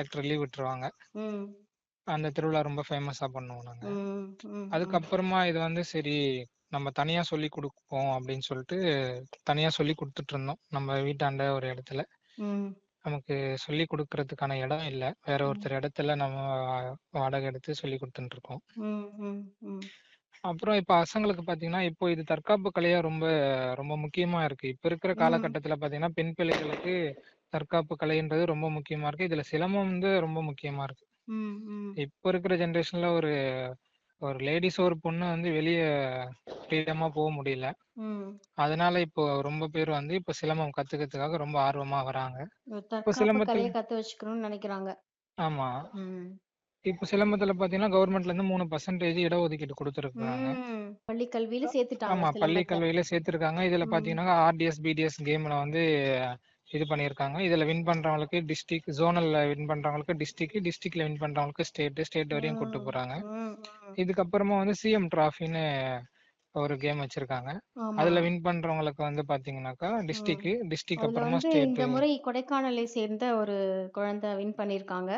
collector leave விட்டுருவாங்க ம் அந்த திருவிழா ரொம்ப ஃபேமஸா பண்ணுவோம் நாங்க ம் ம் ம் அதுக்கப்புறமா இது வந்து சரி நம்ம தனியா சொல்லி கொடுப்போம் அப்படின்னு சொல்லிட்டு தனியா சொல்லி கொடுத்துட்டு இருந்தோம் நம்ம வீட்டாண்ட ஒரு இடத்துல ம் நமக்கு சொல்லி கொடுக்கறதுக்கான இடம் இல்ல வேற ஒருத்தர் இடத்துல நம்ம வா- வாடகை எடுத்து சொல்லி கொடுத்துட்டு இருக்கோம் ம் ம் ம் அப்புறம் இப்ப பசங்களுக்கு பாத்தீங்கன்னா இப்போ இது தற்காப்பு கலையா ரொம்ப ரொம்ப முக்கியமா இருக்கு இப்ப இருக்கிற ம் காலகட்டத்துல பாத்தீங்கன்னா பெண் பிள்ளைகளுக்கு தற்காப்பு கலைன்றது ரொம்ப முக்கியமா இருக்கு இதுல சிலம்பம் வந்து ரொம்ப முக்கியமா இருக்கு ம் ம் இப்ப இருக்கிற ஜெனரேஷன்ல ஒரு ஒரு லேடிஸ் ஒரு பொண்ணு வந்து வெளிய ஃப்ரீடமா போக முடியல ம் அதனால இப்போ ரொம்ப பேர் வந்து இப்ப சிலம்பம் கத்துக்கிறதுக்காக ரொம்ப ஆர்வமா வராங்க ஒரு இப்போ தற்காப்பு சிலம்பத்துல கலையை கத்து வச்சுக்கணும்னு நினைக்கிறாங்க ஆமா ம் இப்போ சிலம்பத்துல பாத்தீங்கன்னா கவர்மெண்ட்ல இருந்து மூணு பர்சன்டேஜ் இடஒதுக்கீடு கொடுத்துருக்காங்க ம் பள்ளி கல்வியில சேர்த்துட்டாங்க ஆமா பள்ளி சிலம்பத்தை கல்வியில சேர்த்திருக்காங்க இதுல ம் பாத்தீங்கன்னா ஆர்டிஎஸ் பிடிஎஸ் கேம்ல வந்து இது பண்ணியிருக்காங்க இதுல வின் பண்றவங்களுக்கு டிஸ்ட்ரிக்ட் ஜோனல்ல வின் பண்றவங்களுக்கு டிஸ்ட்ரிக்ட் டிஸ்ட்ரிக்ட்ல வின் பண்றவங்களுக்கு ஸ்டேட் ஸ்டேட் வரையும் கூட்டு ம் போறாங்க ம் ம் இதுக்கப்புறமா வந்து சிஎம் டிராஃபின்னு ஒரு கேம் வச்சிருக்காங்க ஆமா அதுல வின் பண்றவங்களுக்கு வந்து பாத்தீங்கன்னாக்கா ம் டிஸ்ட்ரிக்ட் டிஸ்ட்ரிக்ட் அதுல அப்புறமா வந்து ஸ்டேட் இந்த முறை கொடைக்கானலை சேர்ந்த ஒரு குழந்தை வின் பண்ணியிருக்காங்க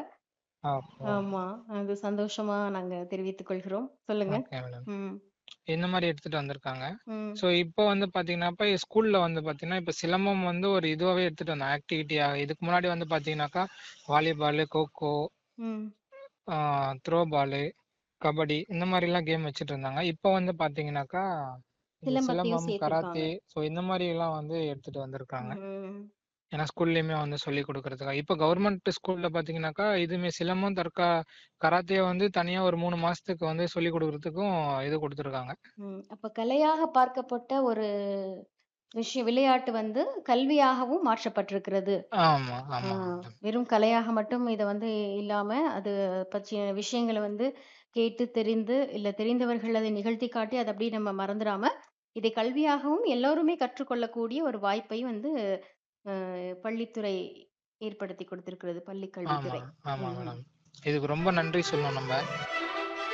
ஆமா அது சந்தோஷமா நாங்க தெரிவித்துக் கொள்கிறோம் சொல்லுங்க ஓகே மேடம் ம் இந்த மாதிரி எடுத்துட்டு வந்திருக்காங்க ம் ஸோ இப்போ வந்து பாத்தீங்கன்னா இப்போ ஸ்கூல்ல வந்து பாத்தீங்கன்னா இப்போ சிலம்பம் வந்து ஒரு இதுவாகவே எடுத்துட்டு வந்தோம் ஆக்டிவிட்டியா இதுக்கு முன்னாடி வந்து பாத்தீங்கன்னாக்கா வாலிபால் கோகோ ம் த்ரோ பாலு கபடி இந்த மாதிரி எல்லாம் கேம் வச்சுட்டு இருந்தாங்க இப்போ வந்து பாத்தீங்கன்னாக்கா இந்த சிலம்பத்தையும் சிலம்பம் சேர்த்திருக்காங்க கராத்தே ஸோ இந்த மாதிரி எல்லாம் வந்து எடுத்துட்டு வந்திருக்காங்க ம் ஏன்னா ஸ்கூல்லயுமே வந்து சொல்லி கொடுக்கறதுக்காக இப்போ கவர்மெண்ட் ஸ்கூல்ல பாத்தீங்கன்னாக்கா இதுமே சிலம்பம் தற்கா கராத்தே வந்து தனியா ஒரு மூணு மாசத்துக்கு வந்து சொல்லி கொடுக்கறதுக்கும் இது கொடுத்துருக்காங்க ம் அப்ப கலையாக பார்க்கப்பட்ட ஒரு விஷயம் விளையாட்டு வந்து கல்வியாகவும் மாற்றப்பட்டிருக்கிறது ஆமா ஆ, ஆமா மேடம் வெறும் கலையாக மட்டும் இதை வந்து இல்லாம அது பற்றிய விஷயங்களை வந்து கேட்டு தெரிந்து இல்ல தெரிந்தவர்கள் அதை நிகழ்த்தி காட்டி அதை அப்படியே நம்ம மறந்துடாம இதை கல்வியாகவும் எல்லோருமே கற்றுக்கொள்ளக்கூடிய ஒரு வாய்ப்பை வந்து அஹ், பள்ளித்துறை ஏற்படுத்தி கொடுத்திருக்கிறது பள்ளி ஆமா கல்வித்துறை ஆமா ம் மேடம் இதுக்கு ரொம்ப நன்றி சொல்லணும் நம்ம